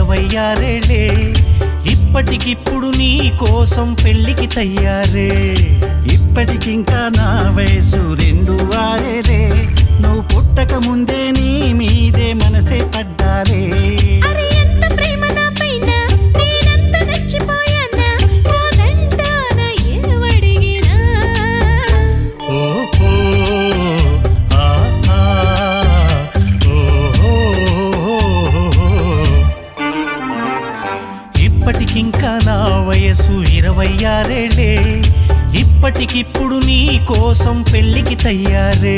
ఇరవై ఆరేళ్ళే ఇప్పటికిప్పుడు నీ కోసం పెళ్లికి తయ్యారే ఇప్పటికింకా నా వయసు రెండు వారేలే నువ్వు పుట్టక ముందే నీ మీదే మనసే పడ్డాలే అరే ఎంత ప్రేమ నా పైన నేనంత నచ్చిపోయానా కాదంటానా ఏవడిగినా ఓహో ఆహా ఓహో ఇప్పటికింకా నా వయసు ఇరవై ఆరేళ్ళే ఇప్పటికిప్పుడు నీ కోసం పెళ్లికి తయ్యారే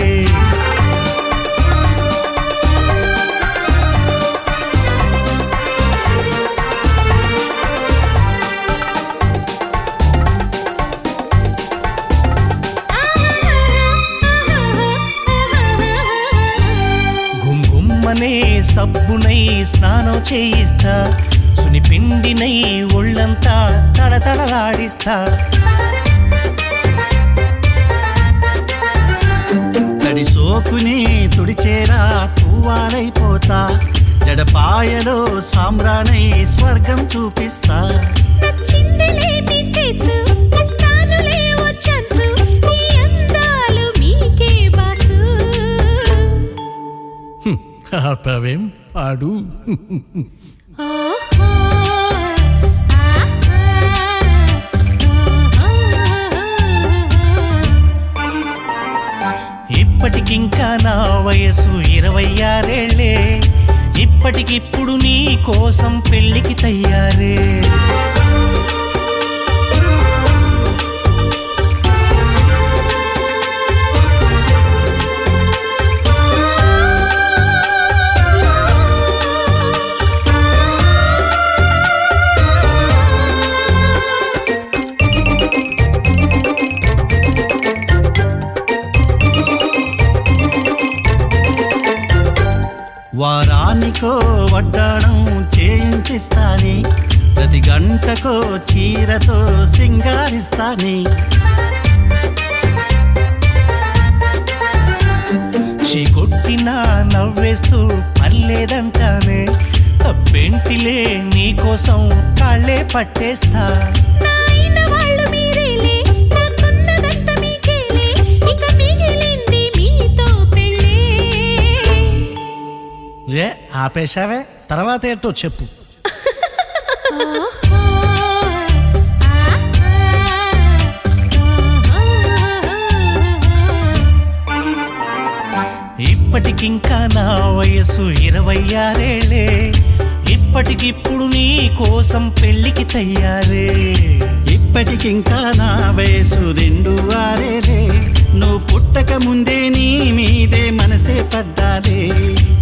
గుమ్గుమ్మనే సబ్బునై స్నానం చేయిస్తా సునిపిండినై ఒళ్ళంతా తడతడలాడిస్తా తడి సోకుని తుడిచేరా తూవాలైపోతా జడపాయలో సామ్రాణై స్వర్గం చూపిస్తా నచ్చిందిలే మీ ఫేసు ఇస్తానులే ఓ ఛాన్సు మీ అందాలు మీకే బాసు ఆపవేం పాడు ఓహో ఇప్పటికింకా నా వయసు ఇరవై ఆరేళ్లే ఇప్పటికిప్పుడు నీ కోసం పెళ్లికి తయ్యారే వారానికో వడ్డాణం చేయించిస్తాని ప్రతి గంటకో చీరతో సింగారిస్తాని చీకొట్టినా నవ్వేస్తూ పర్లేదంటానే తప్పేంటిలే నీకోసం కాళ్ళే పట్టేస్తా నాయన వాళ్ళు మీరేలే నాకున్నదంతా మీకేలే ఇక మిగిలింది మీతో పెళ్ళే రే ఆపేశావే తర్వాత ఏంటో చెప్పు ఓహో ఇప్పటికింకా నా వయసు ఇరవై ఆరేళ్లే ఇప్పటికిప్పుడు నీ కోసం పెళ్లికి తయ్యారే ఇప్పటికింకా నా వయసు రెండు వారేలే నువ్వు పుట్టక ముందే నీ మీదే మనసే పడ్డాలే